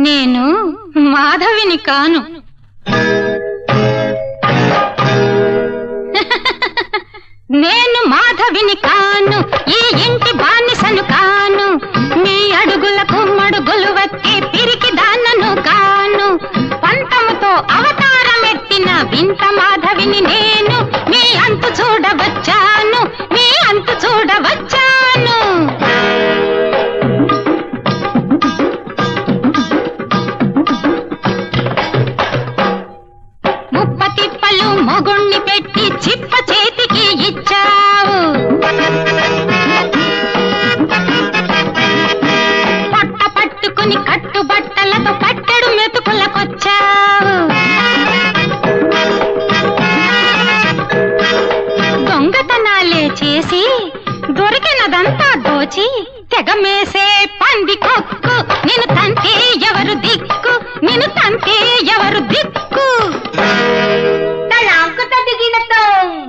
నేను మాధవిని కాను నేను మాధవిని కాను ఈ ఇంటి బానిసను కాను నీ అడుగులకు మడుగులు వత్తే పిరికి దాన్నను కాను పంతముతో అవతారమెత్తిన వింత మాధవిని నేను మీ అంతు చూడవచ్చాను మీ అంతు చూడవచ్చాను ముప్ప తిప్పలు మొగుణ్ణి పెట్టి చిప్ప చేతికి ఇచ్చావు పొట్ట పట్టుకుని కట్టుబట్టలతో పట్టెడు మెతుకులకొచ్చావు దొంగతనాలే చేసి దొరికినదంతా దోచి తెగమేసే పంది కొక్కు నిన్ను తంతే ఎవరు దిక్కు నిన్ను తంతే ఎవరు దిక్కు తలాంకు తదిగినతో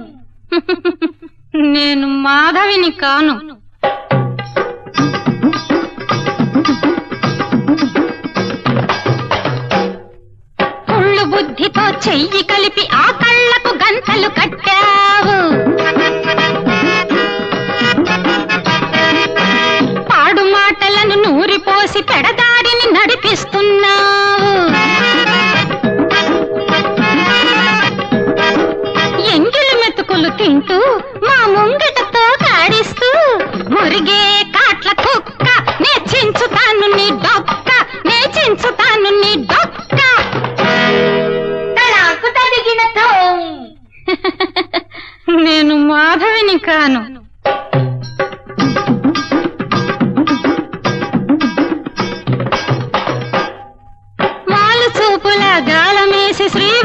నేను మాధవిని కాను కుళ్ళు బుద్ధితో చెయ్యి కలిపి ఆ కళ్ళకు గంతలు కట్టావు పాడు మాటలను నూరిపోసి పెడదారిని నడిపిస్తున్నావు ఎంగిలి మెతుకులు తింటూ మా ముంగిటతో కాడిస్తూ మురిగే కాట్ల కుక్క నే చించుతాను నీ డొక్క నే చించుతాను నీ డొక్క తలాంకు తదిగినతో నేను మాధవిని కాను మాలు చూపుల గాలమేసి శ్రీ